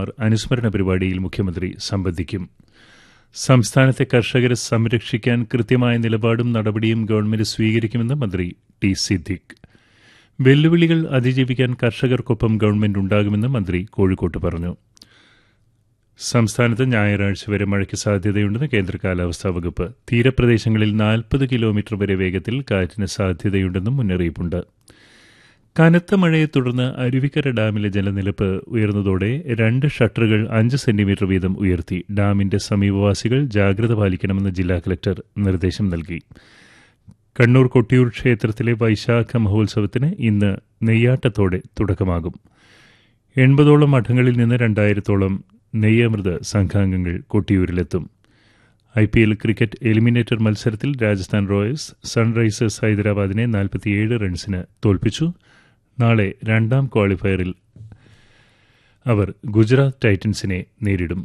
അനുസ്മരണ പരിപാടിയിൽ മുഖ്യമന്ത്രി സംബന്ധിക്കും സംസ്ഥാനത്തെ കർഷകരെ സംരക്ഷിക്കാൻ കൃത്യമായ നിലപാടും നടപടിയും ഗവൺമെന്റ് സ്വീകരിക്കുമെന്ന് മന്ത്രി ടി സിദ്ദിഖ് വെല്ലുവിളികൾ അതിജീവിക്കാൻ കർഷകർക്കൊപ്പം ഗവൺമെന്റ് ഉണ്ടാകുമെന്ന് മന്ത്രി കോഴിക്കോട്ട് പറഞ്ഞു സംസ്ഥാനത്ത് ഞായറാഴ്ച വരെ മഴയ്ക്ക് സാധ്യതയുണ്ടെന്ന് കേന്ദ്ര കാലാവസ്ഥാ വകുപ്പ് തീരപ്രദേശങ്ങളിൽ നാൽപ്പത് കിലോമീറ്റർ വരെ വേഗത്തിൽ കാറ്റിന് സാധ്യതയുണ്ടെന്നും മുന്നറിയിപ്പുണ്ട് കനത്ത മഴയെ തുടർന്ന് അരുവിക്കര ഡാമിലെ ജലനിരപ്പ് ഉയർന്നതോടെ രണ്ട് ഷട്ടറുകൾ അഞ്ച് സെന്റിമീറ്റർ വീതം ഉയർത്തി ഡാമിന്റെ സമീപവാസികൾ ജാഗ്രത പാലിക്കണമെന്ന് ജില്ലാ കലക്ടർ നിർദ്ദേശം നൽകി കണ്ണൂർ കൊട്ടിയൂർ ക്ഷേത്രത്തിലെ വൈശാഖ മഹോത്സവത്തിന് ഇന്ന് നെയ്യാട്ടത്തോടെ തുടക്കമാകും എൺപതോളം മഠങ്ങളിൽ നിന്ന് രണ്ടായിരത്തോളം നെയ്യമൃത സംഘാംഗങ്ങൾ കൊട്ടിയൂരിലെത്തും I P L cricket eliminator മത്സരത്തിൽ രാജസ്ഥാൻ റോയൽസ് സൺറൈസേഴ്സ് ഹൈദരാബാദിനെ നാൽപ്പത്തിയേഴ് റൺസിന് തോൽപ്പിച്ചു നാളെ രണ്ടാം ക്വാളിഫയറിൽ അവർ ഗുജറാത്ത് ടൈറ്റൻസിനെ നേരിടും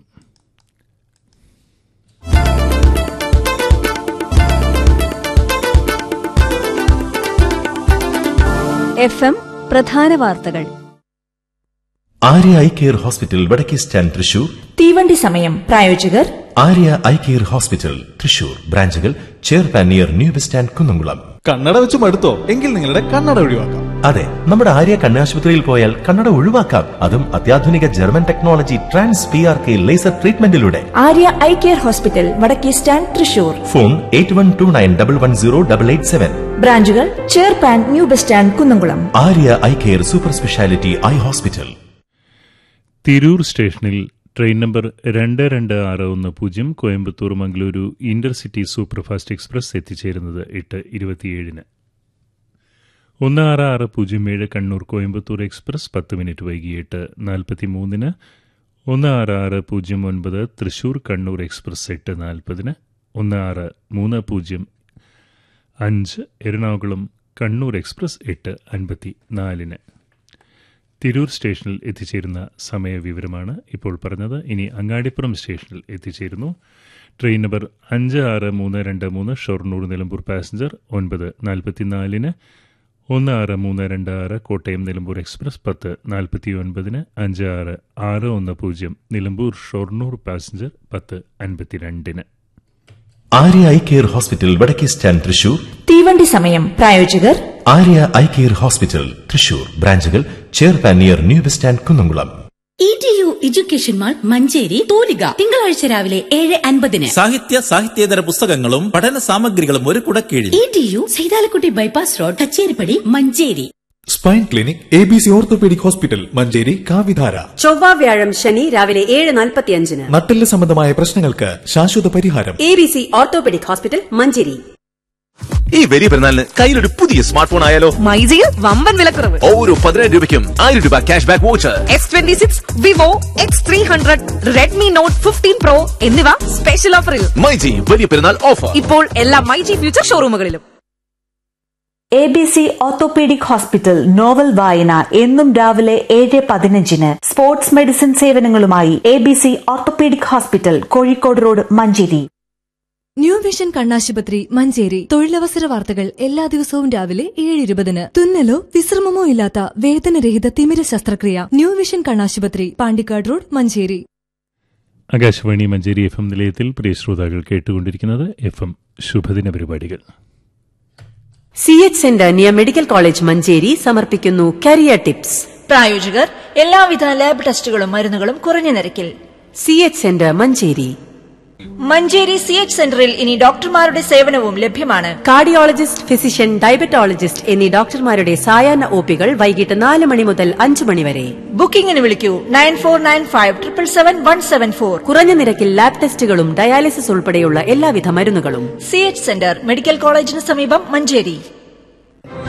എഫ് എം പ്രധാന വാർത്തകൾ ആര്യ ഐ കെയർ ഹോസ്പിറ്റൽ വടക്കേ സ്റ്റാൻഡ് തൃശൂർ തീവണ്ടി സമയം പ്രായോജകർ Arya eye care hospital Thrissur ബ്രാഞ്ചുകൾ ചെയർപാൻ near new bus stand Kunnamkulam കണ്ണട വെച്ച് മടുത്തോ എങ്കിൽ നിങ്ങളുടെ കണ്ണട ഒഴിവാക്കാം അതെ നമ്മുടെ ആര്യ കണ്ണാശുപത്രിയിൽ പോയാൽ കണ്ണട ഒഴിവാക്കാം അതും അത്യാധുനിക German technology trans P R K laser ട്രീറ്റ്മെന്റിലൂടെ ആര്യ ഐ കെയർ ഹോസ്പിറ്റൽ വടക്കേ stand Thrissur phone eight one two nine double one zero double eight seven ബ്രാഞ്ചുകൾ ചെയർപാൻ new bus stand Kunnamkulam Arya eye care super speciality eye hospital Tirur സ്റ്റേഷനിൽ train number രണ്ട് രണ്ട് ആറ് ഒന്ന് പൂജ്യം Coimbatore Mangaluru intercity superfast express എത്തിച്ചേരുന്നത് എട്ട് ഇരുപത്തിയേഴിന് ഒന്ന് ആറ് ആറ് പൂജ്യം ഏഴ് കണ്ണൂർ കോയമ്പത്തൂർ എക്സ്പ്രസ് പത്ത് മിനിറ്റ് വൈകി എട്ട് നാൽപ്പത്തിമൂന്നിന് ഒന്ന് ആറ് ആറ് പൂജ്യം ഒൻപത് തൃശൂർ കണ്ണൂർ എക്സ്പ്രസ് എട്ട് നാൽപ്പതിന് ഒന്ന് ആറ് മൂന്ന് പൂജ്യം അഞ്ച് എറണാകുളം കണ്ണൂർ എക്സ്പ്രസ് എട്ട് അൻപത്തി നാലിന് തിരൂർ സ്റ്റേഷനിൽ എത്തിച്ചേരുന്ന സമയവിവരമാണ് ഇപ്പോൾ പറഞ്ഞത് ഇനി അങ്ങാടിപ്പുറം സ്റ്റേഷനിൽ എത്തിച്ചേരുന്നു ട്രെയിൻ നമ്പർ അഞ്ച് ആറ് മൂന്ന് രണ്ട് മൂന്ന് ഷൊർണൂർ നിലമ്പൂർ പാസഞ്ചർ ഒൻപത് നാൽപ്പത്തിനാലിന് ഒന്ന് ആറ് മൂന്ന് രണ്ട് ആറ് കോട്ടയം നിലമ്പൂർ എക്സ്പ്രസ് പത്ത് നാൽപ്പത്തി ഒൻപതിന് അഞ്ച് ആറ് ആറ് ഒന്ന് പൂജ്യം നിലമ്പൂർ ഷൊർണൂർ പാസഞ്ചർ പത്ത് അൻപത്തിരണ്ടിന് ആര്യ ഐ കെയർ ഹോസ്പിറ്റൽ വടക്കേ സ്റ്റാൻഡ് തൃശൂർ തീവണ്ടി സമയം പ്രായോജകർ Arya eye care hospital Thrissur ബ്രാഞ്ചുകൾ ചെയർപാൻ near new bus stand Kunnamkulam E T U education mall Manjeri തൂലിക തിങ്കളാഴ്ച രാവിലെ ഏഴ് അൻപതിന് സാഹിത്യ സാഹിത്യേതര പുസ്തകങ്ങളും പഠന സാമഗ്രികളും ഒരു കുടക്കീഴിൽ E T U Saithalakutty bypass road Kacheripadi Manjeri spine clinic A B C orthopaedic hospital Manjeri കാവിധാര ചൊവ്വ വ്യാഴം ശനി രാവിലെ ഏഴ് നാൽപ്പത്തിയഞ്ചിന് നട്ടെല്ല് സംബന്ധമായ പ്രശ്നങ്ങൾക്ക് ശാശ്വത പരിഹാരം A B C orthopaedic hospital Manjeri ഈ വലിയ പെരുന്നാളിന് കയ്യിലൊരു പുതിയ സ്മാർട്ട് ഫോൺ ആയാലോ മൈജിയിൽ വമ്പൻ വിലക്കുറവ് ഓരോ പതിനായിരം രൂപയ്ക്കും ആയിരം രൂപ cash back voucher S twenty six Vivo X three hundred Redmi Note fifteen Pro എന്നിവ സ്പെഷ്യൽ ഓഫറിൽ മൈജി വലിയ പെരുന്നാൾ ഓഫർ ഇപ്പോൾ എല്ലാ മൈജി ഫ്യൂച്ചർ ഷോറൂമുകളിലും A B C orthopaedic hospital novel വായന എന്നും രാവിലെ ഏഴ് പതിനഞ്ചിന് സ്പോർട്സ് മെഡിസിൻ സേവനങ്ങളുമായി A B C orthopaedic hospital Kozhikode road Manjeri new vision കണ്ണാശുപത്രി മഞ്ചേരി തൊഴിലവസര വാർത്തകൾ എല്ലാ ദിവസവും രാവിലെ ഏഴ് ഇരുപതിന് തുന്നലോ വിശ്രമമോ ഇല്ലാത്ത വേദനരഹിത തിമിര ശസ്ത്രക്രിയ ന്യൂ വിഷൻ കണ്ണാശുപത്രി Pandikkad road Manjeri Akashvani Manjeri F M നിലയത്തിൽ പ്രിയ ശ്രോതാക്കൾ കേട്ടുകൊണ്ടിരിക്കുന്നത് എഫ് എം ശുഭദിന പരിപാടികൾ സി എച്ച് സെന്റർ നിയ മെഡിക്കൽ കോളേജ് മഞ്ചേരി സമർപ്പിക്കുന്നു കരിയർ ടിപ്സ് പ്രായോജകർ എല്ലാവിധ ലാബ് ടെസ്റ്റുകളും മരുന്നുകളും കുറഞ്ഞ നിരക്കിൽ C H centre Manjeri Manjeri C H സെന്ററിൽ ഇനി ഡോക്ടർമാരുടെ സേവനവും ലഭ്യമാണ് കാർഡിയോളജിസ്റ്റ് ഫിസിഷ്യൻ ഡയബറ്റോളജിസ്റ്റ് എന്നീ ഡോക്ടർമാരുടെ സായാഹ്ന ഒപികൾ വൈകിട്ട് നാല് മണി മുതൽ അഞ്ച് മണി വരെ ബുക്കിംഗിന് വിളിക്കൂ nine four nine five triple seven one seven four കുറഞ്ഞ നിരക്കിൽ ലാബ് ടെസ്റ്റുകളും ഡയാലിസിസ് ഉൾപ്പെടെയുള്ള എല്ലാവിധ മരുന്നുകളും സി എച്ച് സെന്റർ മെഡിക്കൽ കോളേജിന് സമീപം മഞ്ചേരി